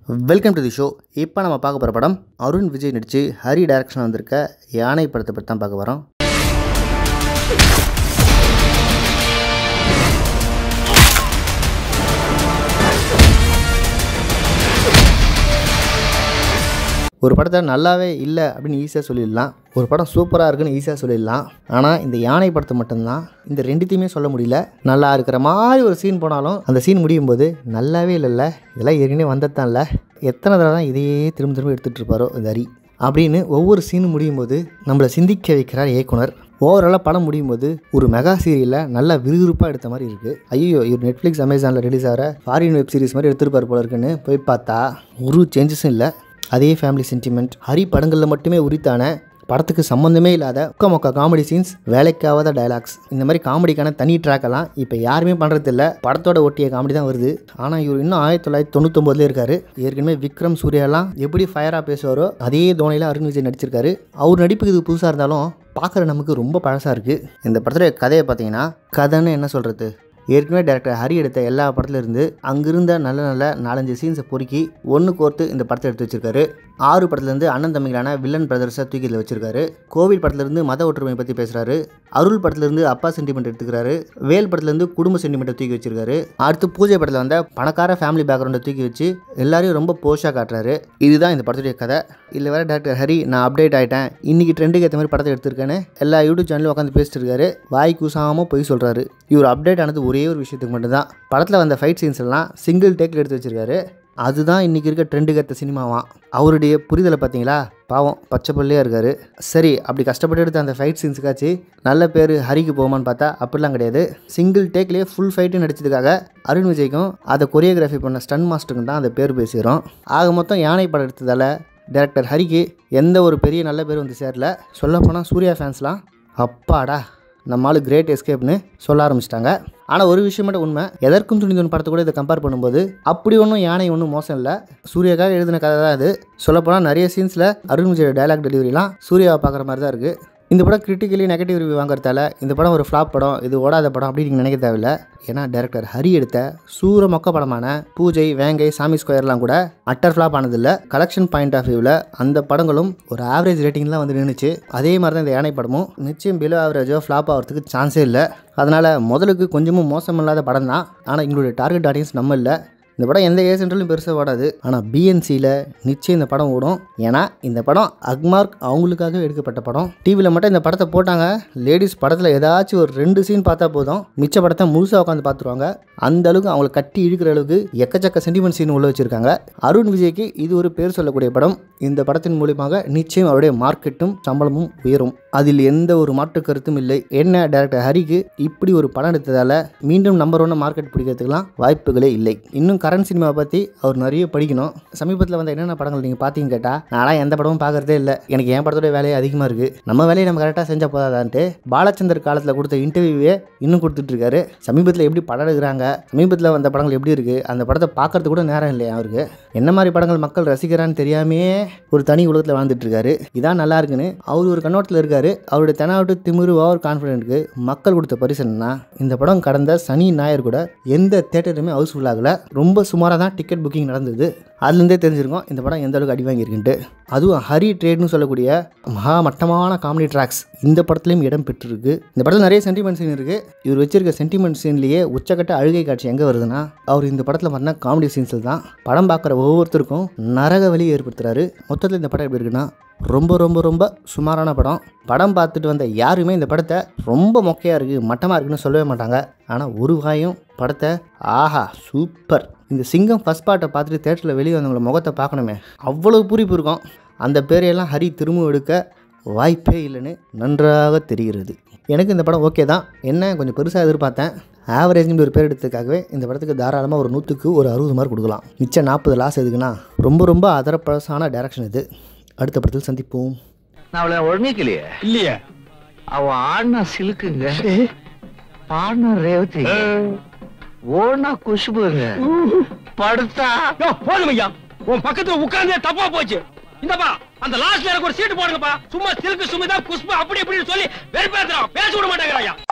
welcome to the show இப்போ நம்ம பார்க்க போகிற படம் அருண் விஜய் நடித்து ஹரி டைரக்ஷன் வந்திருக்க யானை படத்தை பற்றி தான் பார்க்க போகிறோம் ஒரு படத்தை நல்லாவே இல்லை அப்படின்னு ஈஸியாக சொல்லிடலாம் ஒரு படம் சூப்பராக இருக்குன்னு ஈஸியாக சொல்லிடலாம் ஆனால் இந்த யானை படத்தை மட்டும்தான் இந்த ரெண்டுத்தையுமே சொல்ல முடியல நல்லா இருக்கிற மாதிரி ஒரு சீன் போனாலும் அந்த சீன் முடியும் போது நல்லாவே இல்லைல்ல இதெல்லாம் ஏற்கனவே வந்தது இல்லை எத்தனை தடவை தான் இதையே திரும்ப திரும்ப எடுத்துகிட்டு இருப்பாரோ இந்த ஹரி அப்படின்னு ஒவ்வொரு சீனும் முடியும் போது நம்மளை சிந்திக்க வைக்கிறார் இயக்குனர் ஓவராலாக படம் முடியும் போது ஒரு மெகா சீரியலில் நல்லா விறுவிறுப்பாக எடுத்த மாதிரி இருக்குது ஐயோ இவர் நெட்ஃப்ளிக்ஸ் அமேசானில் ரிலீஸ் ஆகிற ஃபாரின் வெப் சீரிஸ் மாதிரி எடுத்திருப்பார் போல இருக்குன்னு போய் பார்த்தா ஒரு சேஞ்சஸும் இல்லை அதே ஃபேமிலி சென்டிமெண்ட் ஹரி படங்களில் மட்டுமே உரித்தான படத்துக்கு சம்மந்தமே இல்லாத மொக்க மொக்க காமெடி சீன்ஸ் வேலைக்காகாத டயலாக்ஸ் இந்த மாதிரி காமெடிக்கான தனி ட்ராக் எல்லாம் இப்போ யாருமே பண்ணுறது இல்லை படத்தோட ஒட்டிய காமெடி தான் வருது ஆனால் இவர் இன்னும் ஆயிரத்தி தொள்ளாயிரத்தி தொண்ணூத்தொம்பதுல இருக்காரு ஏற்கனவே விக்ரம் சூர்யாலாம் எப்படி ஃபயராக பேசுவாரோ அதே தோனியில் அருண் விஜய் நடிச்சிருக்காரு அவர் நடிப்புக்கு இது புதுசாக இருந்தாலும் பார்க்குற நமக்கு ரொம்ப பழசாக இருக்குது இந்த படத்துடைய கதையை பார்த்தீங்கன்னா கதைன்னு என்ன சொல்கிறது ஏற்கனவே டேரக்டர் ஹரி எடுத்த எல்லா படத்துல இருந்து அங்கிருந்த நல்ல நல்ல நாலஞ்சு சீன்ஸை பொறுக்கி ஒன்று கோர்த்து இந்த படத்தை எடுத்து வச்சிருக்காரு ஆறு படத்துலேருந்து அண்ணன் தம்பிகளான வில்லன் பிரதர்ஸை தூக்கி இதில் வச்சிருக்காரு கோவில் படத்துலேருந்து மத ஒற்றுமை பற்றி பேசுகிறாரு அருள் படத்துலேருந்து அப்பா சென்டிமெண்ட் எடுத்துக்கிறாரு வேல் படத்துலேருந்து குடும்ப சென்டிமெண்ட்டை தூக்கி வச்சிருக்காரு அடுத்து பூஜை படத்தில் வந்த பணக்கார ஃபேமிலி பேக்ரவுண்டை தூக்கி வச்சு எல்லாரையும் ரொம்ப போஷாக காட்டுறாரு இதுதான் இந்த படத்துடைய கதை இல்லை வேற டேரக்டர் ஹரி நான் அப்டேட் ஆகிட்டேன் இன்னைக்கு ட்ரெண்டுக்கு ஏற்ற மாதிரி படத்தை எடுத்திருக்கேன்னு எல்லா யூடியூப் சேனலும் உட்காந்து பேசிட்டு இருக்காரு வாய் கூசாமல் போய் சொல்கிறாரு இவர் அப்டேட் ஆனது ஒரே ஒரு விஷயத்துக்கு மட்டும்தான் படத்தில் வந்த ஃபைட் சீன்ஸ் எல்லாம் சிங்கிள் டேக்கில் எடுத்து வச்சிருக்காரு அதுதான் இன்றைக்கி இருக்க ட்ரெண்டுக்கு ஏற்ற சினிமாவாம் அவருடைய புரிதலை பார்த்தீங்களா பாவம் பச்சை பள்ளியாக இருக்கார் சரி அப்படி கஷ்டப்பட்டு எடுத்த அந்த ஃபைட் சீன்ஸுக்காச்சு நல்ல பேர் ஹரிக்கு போகுமான்னு பார்த்தா அப்படிலாம் கிடையாது சிங்கிள் டேக்லேயே ஃபுல் ஃபைட்டு நடிச்சதுக்காக அருண் விஜய்க்கும் அதை கொரியோகிராஃபி பண்ண ஸ்டன் மாஸ்டருக்கும் தான் அந்த பேர் பேசிக்கிறோம் ஆக மொத்தம் யானை படம் எடுத்ததால் டேரக்டர் ஹரிக்கு எந்த ஒரு பெரிய நல்ல பேர் வந்து சேரல சொல்லப்போனால் சூர்யா ஃபேன்ஸ்லாம் அப்பாடா நம்மளால் கிரேட் எஸ்கேப்னு சொல்ல ஆரம்பிச்சிட்டாங்க ஆனால் ஒரு விஷயம் மட்டும் உண்மை எதற்கும் துணிந்தவன் படத்தை கூட இதை கம்பேர் பண்ணும்போது அப்படி ஒன்றும் யானை ஒன்றும் மோசம் இல்லை சூர்யாக்காக எழுதின கதை தான் இது சொல்லப்போனால் நிறைய சீன்ஸில் அருண் விஜய் டைலாக் டெலிவரிலாம் சூர்யாவை பார்க்குற மாதிரி தான் இருக்குது இந்த படம் கிரிட்டிக்கலி நெகட்டிவ் ரிவ்யூ வாங்குறதால இந்த படம் ஒரு ஃப்ளாப் படம் இது ஓடாத படம் அப்படின்னு நீங்கள் நினைக்க தேவையில்ல ஏன்னா டேரக்டர் ஹரி எடுத்த சூர மொக்க படமான பூஜை வேங்கை சாமி ஸ்கொயர்லாம் கூட அட்டர் ஃப்ளாப் ஆனதில்லை கலெக்ஷன் பாயிண்ட் ஆஃப் வியூவில் அந்த படங்களும் ஒரு ஆவரேஜ் ரேட்டிங்லாம் வந்து நின்றுச்சு அதே மாதிரி தான் இந்த யானை படமும் நிச்சயம் பிலோ ஆவரேஜோ ஃப்ளாப் ஆகிறதுக்கு சான்ஸே இல்லை அதனால் முதலுக்கு கொஞ்சமும் மோசமில்லாத படம் தான் ஆனால் எங்களுடைய டார்கெட் ஆடியன்ஸ் நம்ம இல்லை இந்த படம் எந்த ஏ சென்டர்லையும் பெருசாக ஓடாது ஆனால் பிஎன்சியில் நிச்சயம் இந்த படம் ஓடும் ஏன்னா இந்த படம் அக்மார்க் அவங்களுக்காக எடுக்கப்பட்ட படம் டிவியில் மட்டும் இந்த படத்தை போட்டாங்க லேடிஸ் படத்தில் ஏதாச்சும் ஒரு ரெண்டு சீன் பார்த்தா போதும் மிச்ச படத்தை முழுசாக உட்காந்து பார்த்துருவாங்க அந்த அளவுக்கு அவங்களை கட்டி இழுக்கிற அளவுக்கு எக்கச்சக்க சென்டிமெண்ட் சீன் உள்ள வச்சிருக்காங்க அருண் விஜய்க்கு இது ஒரு பேர் சொல்லக்கூடிய படம் இந்த படத்தின் மூலியமாக நிச்சயம் அவருடைய மார்க்கெட்டும் சம்பளமும் உயரும் அதில் எந்த ஒரு மாற்று கருத்தும் இல்லை என்ன டேரக்டர் ஹரிக்கு இப்படி ஒரு படம் எடுத்ததால் மீண்டும் நம்பர் ஒன்று மார்க்கெட் பிடிக்கிறதுக்கெலாம் வாய்ப்புகளே இல்லை இன்னும் கரண்ட் சினிமாவை பற்றி அவர் நிறைய படிக்கணும் சமீபத்தில் வந்த என்னென்ன படங்கள் நீங்கள் பார்த்தீங்க கேட்டால் நான்லாம் எந்த படமும் பார்க்குறதே இல்லை எனக்கு என் படத்தோட வேலையே அதிகமாக இருக்குது நம்ம வேலையை நம்ம கரெக்டாக செஞ்சால் போதாதான்ட்டு பாலச்சந்தர் காலத்தில் கொடுத்த இன்டர்வியூவே இன்னும் கொடுத்துட்ருக்காரு சமீபத்தில் எப்படி படம் எடுக்கிறாங்க சமீபத்தில் வந்த படங்கள் எப்படி இருக்குது அந்த படத்தை பார்க்கறது கூட நேரம் இல்லையா அவருக்கு என்ன மாதிரி படங்கள் மக்கள் ரசிக்கிறான்னு தெரியாமே ஒரு தனி உலகத்தில் வாழ்ந்துட்டு இருக்காரு இதான் நல்லா இருக்குன்னு அவர் ஒரு கண்ணோட்டத்தில் இருக்காரு அவருடைய தெனாவட்டு திமிரு ஓவர் கான்ஃபிடென்ட்க்கு மக்கள் கொடுத்த பரிசு என்னன்னா இந்த படம் கடந்த சனி ஞாயிறு கூட எந்த தேட்டருமே ஹவுஸ்ஃபுல் ஆகல ரொம்ப சுமாராக தான் டிக்கெட் புக்கிங் நடந்தது அதுலேருந்தே தெரிஞ்சிருக்கோம் இந்த படம் எந்த அளவுக்கு அடி வாங்கியிருக்குன்ட்டு அதுவும் ஹரி ட்ரேட்னு சொல்லக்கூடிய மகா மட்டமான காமெடி ட்ராக்ஸ் இந்த படத்துலையும் இடம் பெற்றிருக்கு இந்த படத்தில் நிறைய சென்டிமெண்ட் சீன் இருக்குது இவர் வச்சிருக்க சென்டிமெண்ட் சீன்லேயே உச்சக்கட்ட அழுகை காட்சி எங்கே வருதுன்னா அவர் இந்த படத்தில் பண்ண காமெடி சீன்ஸில் தான் படம் பார்க்குற ஒவ்வொருத்தருக்கும் நரக வலி ஏற்படுத்துறாரு மொத்தத்தில் இந்த படம் எப்படி இருக்குன்னா ரொம்ப ரொம்ப ரொம்ப சுமாரான படம் படம் பார்த்துட்டு வந்த யாருமே இந்த படத்தை ரொம்ப மொக்கையாக இருக்குது மட்டமாக இருக்குன்னு சொல்லவே மாட்டாங்க ஆனால் ஒரு வாயும் படத்தை ஆஹா சூப்பர் இந்த சிங்கம் ஃபஸ்ட் பார்ட்டை பார்த்துட்டு தேட்டரில் வெளியே வந்தவங்கள முகத்தை பார்க்கணுமே அவ்வளோ பூரிப்பு இருக்கும் அந்த பேரையெல்லாம் ஹரி திரும்ப எடுக்க வாய்ப்பே இல்லைன்னு நன்றாக தெரிகிறது எனக்கு இந்த படம் ஓகே தான் என்ன கொஞ்சம் பெருசாக எதிர்பார்த்தேன் ஆவரேஜ்னு ஒரு பேர் எடுத்ததுக்காகவே இந்த படத்துக்கு தாராளமாக ஒரு நூற்றுக்கு ஒரு அறுபது மார்க் கொடுக்கலாம் மிச்சம் நாற்பது லாஸ் எதுக்குன்னா ரொம்ப ரொம்ப அதரப்பழசான டேரக்ஷன் இது அடுத்த படத்தில் சந்திப்போம் நான் அவளை ஒழுங்கிக்கலையே இல்லையே அவ ஆடினா சிலுக்குங்க பாடினா ரேவதிங்க ஓடினா குஷ்புங்க படுத்தா யோ போதும் ஐயா உன் பக்கத்துல உட்கார்ந்தே தப்பா போச்சு இந்தப்பா அந்த லாஸ்ட்ல எனக்கு ஒரு சீட்டு போடுங்கப்பா சும்மா சிலுக்கு சுமிதா குஷ்பு அப்படி இப்படின்னு சொல்லி வெறுப்பேத்துறான் பேச விட மாட்டேங்கிறாயா